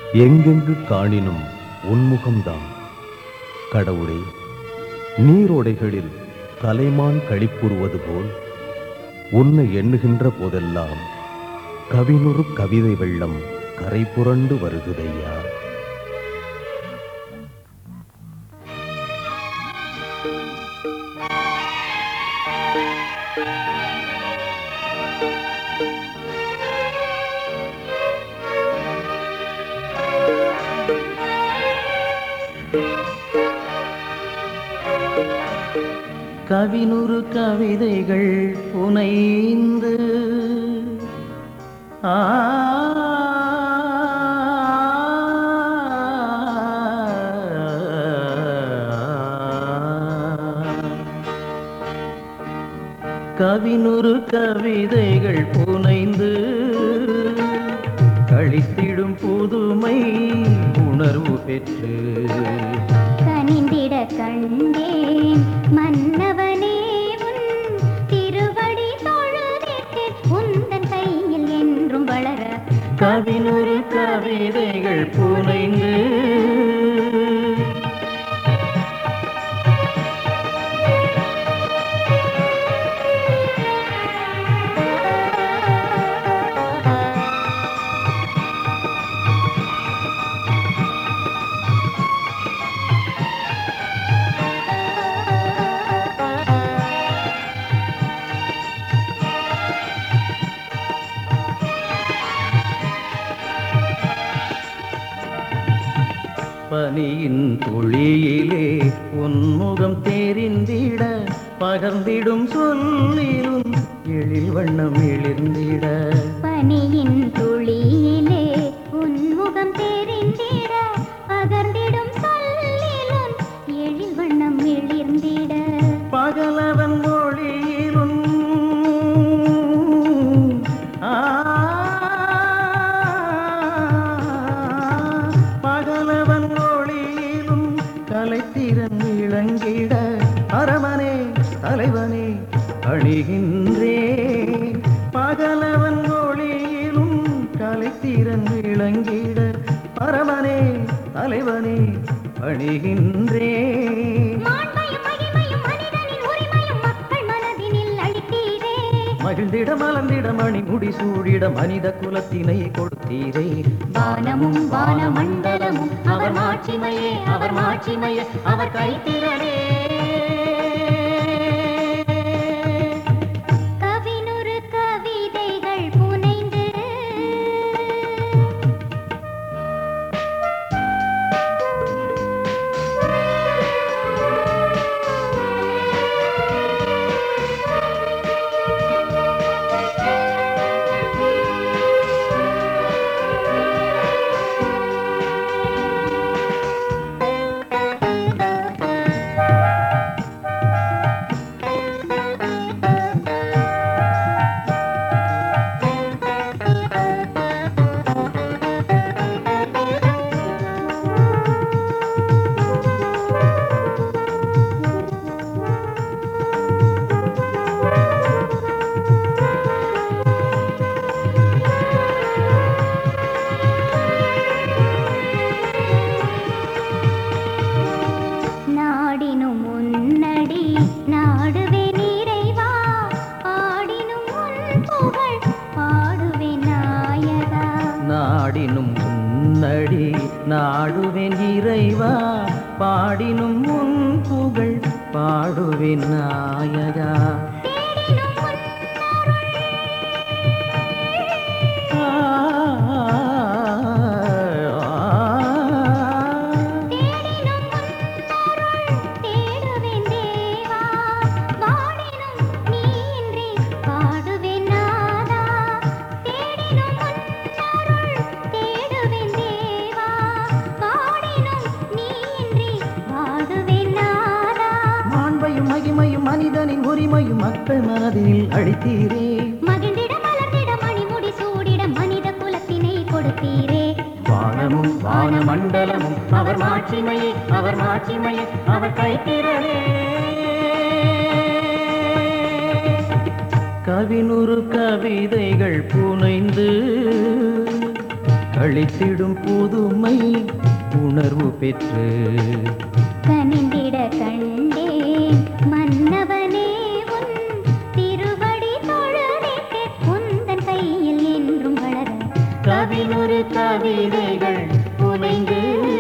எங்கெங்கு காணினும் உன்முகம்தான் கடவுளே நீரோடைகளில் கலைமான் களிப்புறுவது போல் உன்னை எண்ணுகின்ற போதெல்லாம் கவினுறு கவிதை வெள்ளம் கரை புரண்டு வருகுதையா கவினுறு கவிதைகள் புனைந்து ஆ கவினுறு கவிதைகள் புனைந்து கழித்திடும் புதுமை உணர்வு பெற்று கனிந்திட கண்டேன் மன்னவனே உன் திருவடி தொழுதிட்டு உந்தன் கையில் என்றும் வளர கவினுறு கவிதைகள் புனைந்து பனியின் துளியிலே உன்முகம் தெரிந்திட பகர்ந்திடும் சொல்லிலும் எழில் வண்ணம் எழுந்திட பனியின் துளியிலே உன்முகம் தெரிந்திட பகர்ந்திடும் சொல்லிலும் எழில் வண்ணம் எழிர்ந்திட பகலவன் மொழியிலும் ஆ, பகலவன் மொழியிலும் கலைத்திறன் இளங்கிட அரமனே தலைவனே அணிகின்றே பகலவன் மொழியிலும் கலைத்திறன் இளங்கிட பரமனே தலைவனே அணிகின்றே மாண்பையும் மகிமையும் மனிதனின் உரிமையும் மக்கள் மனதினில் அளித்தீரே மகிழ்ந்திட மலர்ந்திட மணி முடி சூடிட மனித குலத்தினை கொடுத்தீரே வானமும் வானமண்டலமும் அவர் மாட்சிமையே அவர் மாட்சிமையே அவர் கைத்திறனே கவினுறு கவிதைகள் புனைந்து நாடினும் முன்னடி நாடுவே நிறைவா பாடினும் உன் புகழ் பாடுவே நாயகா நாடினும் உன்னடி நாடுவேன் இறைவா பாடினும் உன் புகழ் பாடுவேன் நாயகா தேடினும் உன் ஆ, தேடினும் உன் தேடுவேன் தேவா பாடினும் நீ இன்றி பாடுவேன் நாதா தேடினும் உன் தேடுவேன் தேவா பாடினும் நீ இன்றி பாடுவேன் நாதா மாண்பையும் மகிமையும் மனிதனின் உரிமையும் மக்கள் மனதில் அழித்தீரே மகிழ்ந்திட மலர்ந்திட மணிமுடி சூடிட மனித குலத்தினை கொடுத்தீரே வானமும் வானமண்டலமும் அவர் மாட்சிமையே அவர் மாட்சிமையே அவர் கைத்திறனே கவினுறு கவிதைகள் புனைந்து அளித்திடும் புதுமை உணர்வு பெற்று கனிந்திட கண்டேன் மன்னவனே உன் திருவடி தொழுதிட்டு உந்தன் கையில் என்றும் வளர கவினொரு கவிதைகள் புனைந்து